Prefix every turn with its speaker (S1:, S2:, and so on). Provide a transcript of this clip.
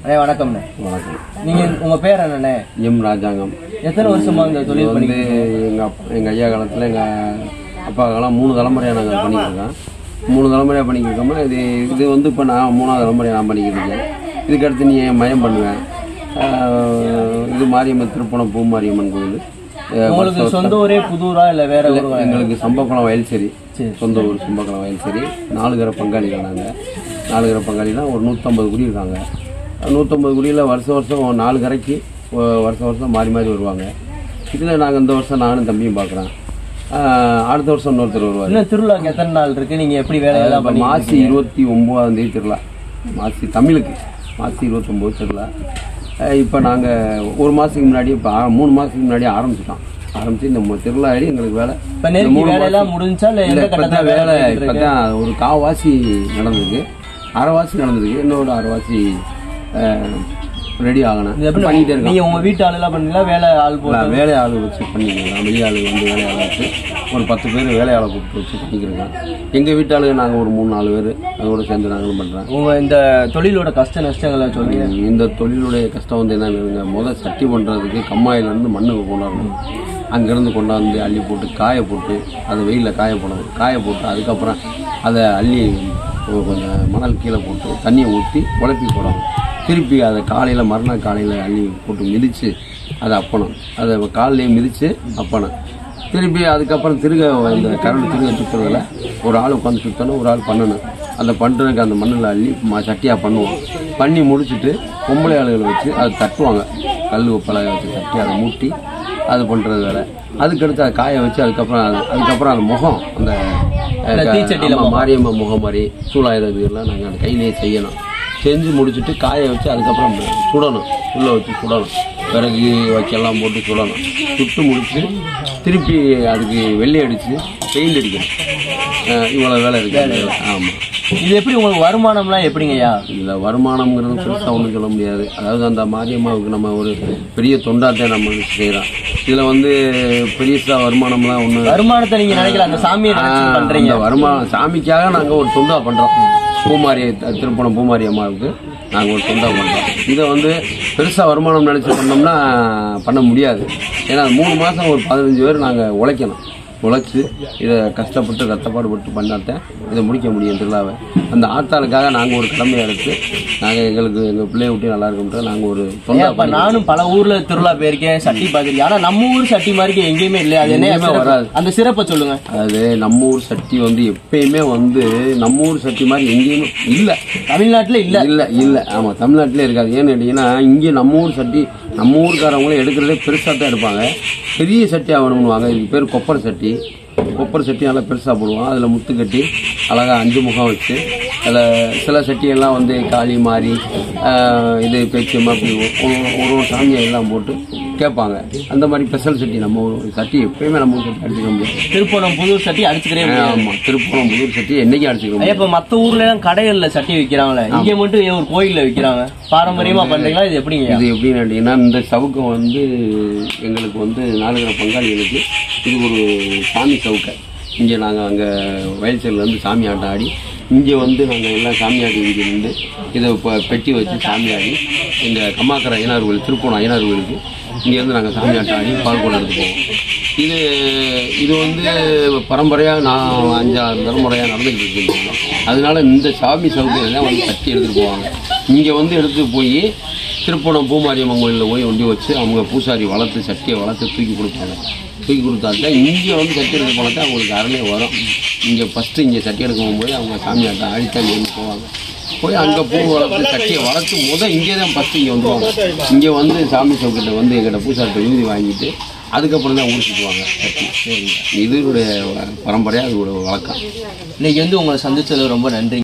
S1: அண்ணே வணக்கம்ண்ணே
S2: வணக்கம்
S1: நீங்க உங்க பேர் என்னண்ணே
S2: எம் ராஜாங்கம்
S1: எத்தனை வருஷமா இந்த
S2: இது
S1: தொழில்
S2: வந்து
S1: பண்ணி
S2: எங்கள் அப்பா எங்கள் ஐயா காலத்தில் எங்கள் அப்பா காலம் மூணு தலைமுறையாக நாங்கள் பண்ணிட்டு இருக்கோம் மூணு தலைமுறையாக பண்ணிக்கிட்டு இருக்கோம் இது இது வந்து இப்போ நான் மூணாவது தலைமுறையாக நான் பண்ணிக்கிட்டு இருக்கேன் இதுக்கு அடுத்து நீ மயம் பண்ணுவேன் ஆஹ் இது மாரியம்மன் திருப்பணம் பூ மாரியம்மன் கோயில் ஆஹ்
S1: உங்களுக்கு சொந்த ஊரே புதூரா இல்ல வேற ஊர்
S2: எங்களுக்கு சம்பக்குளம் வயல்சேரி சொந்த ஊர் சம்பக்குளம் வயல்சேரி நாலுகிற பங்காளிகள் நாங்கள் நாலுகிற பங்காளினா ஒரு நூற்றம்பது குடி இருக்காங்க நூற்றம்பது குடியில் வருஷம் வருஷம் நாலு கரைக்கு ஒ- வருஷம் வருஷம் மாறி மாறி வருவாங்க இதில் நாங்கள் இந்த வருஷம் நானும் தம்பியும் பார்க்குறேன் அடுத்த வருஷம் இன்னொருத்தர் வருவார்
S1: இன்னும் திருவிழாக்கு எத்தனை நாள் இருக்கு நீங்க எப்படி வேலையெல்லாம்
S2: இப்போ
S1: பண்ணி
S2: மாசி இருபத்தி ஒம்போதாம் தேதி திருவிழா மாசி தமிழுக்கு மாசி இருபத்தொம்போது திருவிழா இப்போ நாங்கள் ஒரு மாதத்துக்கு முன்னாடி இப்போ மூணு மாதத்துக்கு முன்னாடி ஆரம்பிச்சிட்டோம் ஆரம்பிச்சு இந்த மு- திருவிழா ஆகி எங்களுக்கு வேலை
S1: இப்ப நெருங்கி வேலையெல்லாம் முடிஞ்சா இல்ல
S2: இல்லை
S1: எந்த
S2: இப்போ
S1: கட்டத்துல
S2: வேலை
S1: வேலை
S2: இப்போ தான் ஒரு காவாசி நடந்திருக்கு அரைவாசி நடந்திருக்கு இன்னொரு அரைவாசி ரெடி ஆகணும்
S1: இது எப்படி
S2: பண்ணிகிட்டே இருக்கோம்
S1: நீங்க உங்க வீட்டு ஆளுலாம் பண்ணீங்களா வேலை ஆள் போட்டு
S2: நான் வேலை ஆள் வச்சு பண்ணிக்கலாம் வெளி ஆள் வந்து வேலை ஆள் வச்சு ஒரு பத்து பேர் வேலை ஆளை கூப்பிட்டு வச்சு பண்ணிக்கிறோங்க எங்கள் வீட்டாளுங்க நாங்கள் ஒரு மூணு நாலு பேர் அதோட சேர்ந்து நாங்களும் பண்ணுறோம்
S1: உங்க இந்த தொழிலோட கஷ்ட நஷ்டங்களை சொல்லுங்க
S2: இந்த தொழிலுடைய கஷ்டம் வந்து என்னன்னு முதல் சட்டி பண்ணுறதுக்கு கம்மாயிலேருந்து மண்ணுக்கு கொண்டாடணும் அங்கேருந்து கொண்டாந்து அள்ளி போட்டு காய போட்டு அதை வெயிலில் காய போடணும் காய போட்டு அதுக்கப்புறம் அதை அள்ளி ஒரு கொஞ்சம் மணல் கீழே போட்டு தண்ணியை ஊற்றி குழப்பி போடணும் திருப்பி அதை காலையில் மறுநாள் காலையில் அள்ளி போட்டு மிதித்து அதை அப்பணும் அதை காலையிலே மிதித்து அப்பணும் திருப்பி அதுக்கப்புறம் திருக இந்த கரண்ட் திருக சுற்றுறதுல ஒரு ஆள் உட்காந்து சுற்றணும் ஒரு ஆள் பண்ணணும் அந்த பண்ணுறதுக்கு அந்த மண்ணில் அள்ளி ம சட்டியாக பண்ணுவோம் பண்ணி முடிச்சுட்டு பொம்பளை ஆளுகளை வச்சு அதை தட்டுவாங்க கல் பலகை வச்சு தட்டி அதை மூட்டி அது பண்ணுறது வேலை அதுக்கடுத்து அதை காய வச்சு அதுக்கப்புறம் அது- அதுக்கப்புறம் அந்த முகம் அந்த
S1: அந்த தீச்சட்டியில
S2: ஆமா, மாரியம்மா முகம் மாதிரி சூழாயுதம் இதெல்லாம் நாங்கள் அந்த கையிலேயே செய்யணும் செஞ்சு முடிச்சுட்டு காய வச்சு அதுக்கப்புறம் சுடணும் உள்ளே வச்சு சுடணும் விறகு வைக்கலாம் போட்டு சுடணும் சுட்டு முடிச்சு திருப்பி அதுக்கு வெள்ளை அடித்து பெயிண்ட் அடிக்கணும் அஹ் இவ்வளோ வேலை இருக்கு ஆமாம்
S1: இது எப்படி உங்களுக்கு வருமானம்லாம் எப்படிங்கய்யா
S2: இதில் வருமானம்ங்கிறது பெருசாக ஒன்றும் சொல்ல முடியாது அதாவது அந்த மாரியம்மாவுக்கு நம்ம ஒரு பெரிய தொண்டாத்தை நம்ம செய்கிறோம் இதில் வந்து பெருசாக வருமானம்லாம் ஒன்றும்
S1: வருமானத்தை நீங்க நினைக்கல அந்த சாமியை நினைச்சு பண்றீங்க
S2: அந்த வருமானம் சாமிக்காக நாங்கள் ஒரு தொண்டா பண்ணுறோம் பூமாரி த- திருப்பணம் பூமாரி அம்மாவுக்கு நாங்கள் ஒரு தொண்டா பண்ணுறோம் இதை வந்து பெருசாக வருமானம் நினச்சி பண்ணோம்னா பண்ண முடியாது ஏன்னா மூணு மாதம் ஒரு பதினஞ்சு பேர் நாங்கள் உழைக்கணும் உழைச்சி இதை கஷ்டப்பட்டு ரத்தப்பாடுபட்டு பண்ணாதான் இதை முடிக்க முடியும் திருவிழாவை அந்த ஆத்தாளுக்காக நாங்கள் ஒரு கடமையை எடுத்து நாங்கள் எங்களுக்கு எங்கள் பிள்ளைய விட்டு நல்லா இருக்கோம்ட்டு நாங்கள் ஒரு தொண்டா
S1: அப்ப நானும் பல ஊர்ல திருவிழா போயிருக்கேன் சட்டி பார்த்திருக்கேன் ஆனா நம்ம ஊர் சட்டி மாதிரி எங்கேயுமே இல்லையா அது என்ன
S2: எங்கேயுமே
S1: சிறப்பு?
S2: வராது.
S1: அந்த சிறப்பை சொல்லுங்க
S2: அதாவது நம்ம ஊர் சட்டி வந்து எப்பயுமே வந்து நம்ம ஊர் சட்டி மாதிரி எங்கேயுமே இல்லை
S1: தமிழ்நாட்டுல இல்ல
S2: இல்ல இல்ல ஆமா தமிழ்நாட்டிலே இருக்காது ஏன்னு கேட்டீங்கன்னா இங்கே நம்ம ஊர் சட்டி நம்ம ஊர்க்காரவங்களே எடுக்கிறதே பெருசாக தான் எடுப்பாங்க பெரிய சட்டியாக வேணும்னுவாங்க இதுக்கு பேர் கொப்பரை சட்டி கொப்பரை சட்டி நல்லா பெருசாக போடுவோம் அதில் முத்து கட்டி அழகாக அஞ்சு முகம் வச்சு அதில் சில சட்டியெல்லாம் வந்து காளி மாறி ஆஹ், இது பேச்சியம்மா அப்படி ஒரு ஒரு ஒரு சாமியை எல்லாம் போட்டு கேட்பாங்க அந்த மாதிரி ஸ்பெஷல் சட்டி நம்ம ஊர் சட்டி எப்பயுமே நம்ம ஊர் சட்டி அடிச்சுக்க முடியாது
S1: திருப்பணம் புதூர் சட்டி அடிச்சுக்கிறே முடியாது
S2: ஆமாம் திருப்பூரம் புதூர் சட்டி என்னைக்கும் அடிச்சுக்க முடியாது
S1: ஐயா, இப்ப மத்த ஊர்ல எல்லாம் கடைகள்ல சட்டி விக்கிறாங்களே இங்க மட்டும் ஏன் ஒரு கோயில்ல விக்கிறாங்க பாரம்பரியமா பண்றீங்களா இது எப்படிங்க
S2: இது எப்படின்னு கேட்டிங்கன்னா இந்த சவுக்கம் வந்து எங்களுக்கு வந்து நாலுகிற பங்காளிகளுக்கு இது ஒரு சாமி சவுக்கை இங்கே நாங்கள் அங்கே வயல் சைட்லேருந்து சாமி ஆட்டம் ஆடி இங்கே வந்து நாங்கள் எல்லாம் சாமி ஆடி இங்கே நின்று இதை இப்போ பெட்டி வச்சு சாமி ஆடி எங்கள் கம்மாக்கரை ஐயனார் கோயில் திருப்பூணம் ஐயனார் கோயிலுக்கு இங்கேருந்து நாங்கள் சாமி ஆட்டம் ஆடி பால் கூட எடுத்து போவோம் இது இது வந்து பரம்பரையாக நான் அஞ்சாறு தலைமுறையாக நடந்துக்கிட்டு இருக்கேன் அதனால இந்த சாமி சவுக்கையில் தான் வந்து கட்டி எடுத்துகிட்டு போவாங்க இங்கே வந்து எடுத்துகிட்டு போய் திருப்பணம் பூமாரியம்மன் கோயிலில் போய் ஒண்டி வச்சு அவங்க பூசாரி வளர்த்து சட்டியை வளர்த்து தூக்கி கொடுப்பாங்க தூக்கி கொடுத்தாக்கா இங்கே வந்து சட்டி எடுக்க போனால் தான் அவங்களுக்கு அரணே வரும் இங்கே ஃபஸ்ட்டு இங்கே சட்டி எடுக்க போகும்போது அவங்க சாமியாட்டம் ஆடித்தான் இங்கே போவாங்க போய் அங்கே பூ வளர்த்து சட்டியை வளர்த்து முத இங்கே தான் ஃபஸ்ட்டு இங்கே வந்துருவாங்க இங்கே வந்து சாமி சவுக்கிட்ட வந்து எங்கிட்ட பூசாரிட்ட விருதி வாங்கிட்டு அதுக்கப்புறம் தான் ஊர் சுற்றுவாங்க சட்டி சரிங்க இதனுடைய பரம்பரையாக அதோட வழக்கம்
S1: இன்னைக்கு வந்து உங்களை சந்திச்சது ரொம்ப நன்றி